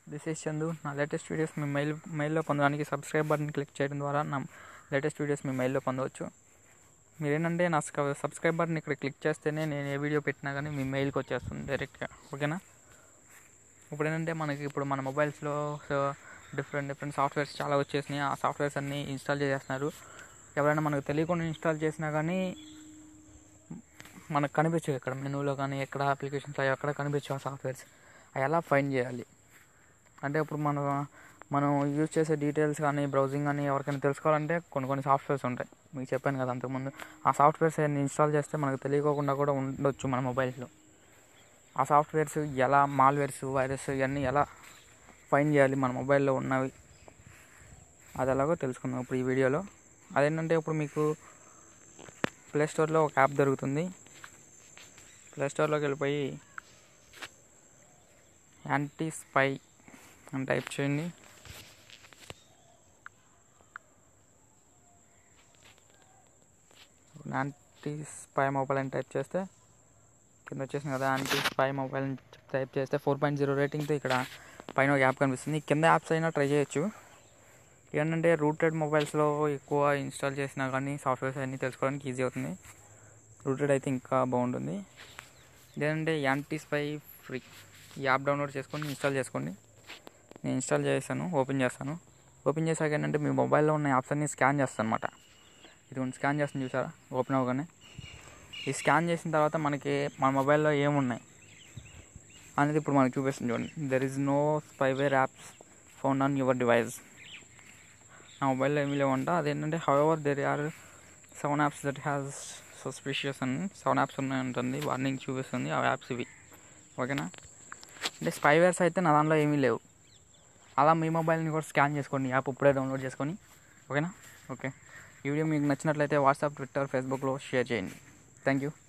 this is Chandu నా latest videos మీ mail మెయిల్లో పొందడానికి సబ్స్క్రైబ్ బటన్ క్లిక్ చేయడం ద్వారా నా లేటెస్ట్ వీడియోస్ మీ మెయిల్లో పొందవచ్చు మీరేంటంటే నా స్క- సబ్స్క్రైబ్ బటన్ ఇక్కడ క్లిక్ చేస్తేనే నేను ఏ వీడియో పెట్టినా కానీ మీ మెయిల్కి వచ్చేస్తుంది డైరెక్ట్గా ఓకేనా ఇప్పుడు ఏంటంటే మనకి ఇప్పుడు మన మొబైల్స్లో డిఫరెంట్ డిఫరెంట్ సాఫ్ట్వేర్స్ చాలా వచ్చేసినాయి ఆ సాఫ్ట్వేర్స్ అన్నీ ఇన్స్టాల్ చేసేస్తున్నారు ఎవరైనా మనకు తెలియకుండా ఇన్స్టాల్ చేసినా కానీ మనకు కనిపించవు ఇక్కడ మెనూలో కానీ ఎక్కడ అప్లికేషన్స్ అవి ఎక్కడ కనిపించవు ఆ సాఫ్ట్వేర్స్ అవి ఎలా ఫైండ్ చేయాలి అంటే ఇప్పుడు మనం మనం యూజ్ చేసే డీటెయిల్స్ కానీ బ్రౌజింగ్ కానీ ఎవరికైనా తెలుసుకోవాలంటే కొన్ని కొన్ని సాఫ్ట్వేర్స్ ఉంటాయి మీకు చెప్పాను కదా అంతకుముందు ఆ సాఫ్ట్వేర్స్ అన్ని ఇన్స్టాల్ చేస్తే మనకు తెలియకోకుండా కూడా ఉండొచ్చు మన మొబైల్స్లో ఆ సాఫ్ట్వేర్స్ ఎలా మాల్వేర్స్ వైరస్ ఇవన్నీ ఎలా ఫైండ్ చేయాలి మన మొబైల్లో ఉన్నవి అది ఎలాగో తెలుసుకుందాం ఇప్పుడు ఈ వీడియోలో అదేంటంటే ఇప్పుడు మీకు ప్లే స్టోర్లో ఒక యాప్ దొరుకుతుంది ప్లే స్టోర్లోకి వెళ్ళిపోయి యాంటీ స్పై అని టైప్ చేయండి యాంటీ స్పై మొబైల్ అని టైప్ చేస్తే కింద వచ్చేసింది కదా యాంటీ స్పై మొబైల్ అని టైప్ చేస్తే ఫోర్ పాయింట్ జీరో రేటింగ్తో ఇక్కడ పైన ఒక యాప్ కనిపిస్తుంది కింద యాప్స్ అయినా ట్రై చేయొచ్చు ఏంటంటే రూటెడ్ మొబైల్స్లో ఎక్కువ ఇన్స్టాల్ చేసినా కానీ సాఫ్ట్వేర్స్ అన్నీ తెలుసుకోవడానికి ఈజీ అవుతుంది రూటెడ్ అయితే ఇంకా బాగుంటుంది ఇదేంటంటే యాంటీ స్పై ఫ్రీ ఈ యాప్ డౌన్లోడ్ చేసుకొని ఇన్స్టాల్ చేసుకోండి నేను ఇన్స్టాల్ చేశాను ఓపెన్ చేస్తాను ఓపెన్ చేశాక ఏంటంటే మీ మొబైల్లో ఉన్న యాప్స్ అన్ని స్కాన్ చేస్తాను అనమాట ఇది స్కాన్ చేస్తాను చూసారా ఓపెన్ అవ్వగానే ఈ స్కాన్ చేసిన తర్వాత మనకి మన మొబైల్లో ఏమున్నాయి అనేది ఇప్పుడు మనకి చూపిస్తుంది చూడండి there is no spyware apps found on your device నా మొబైల్లో ఏమీ లేవంట అదేంటంటే however there are seven apps that has suspicious అని సెవెన్ యాప్స్ ఉన్నాయి ఉంటుంది వార్నింగ్ చూపిస్తుంది ఆ యాప్స్ ఇవి ఓకేనా అంటే స్పైవేర్స్ అయితే నా దాంట్లో ఏమీ లేవు అలా మీ మొబైల్ని కూడా స్కాన్ చేసుకోండి యాప్ ఇప్పుడే డౌన్లోడ్ చేసుకొని ఓకేనా ఓకే ఈ వీడియో మీకు నచ్చినట్లయితే వాట్సాప్ ట్విట్టర్ ఫేస్బుక్లో షేర్ చేయండి థ్యాంక్ యూ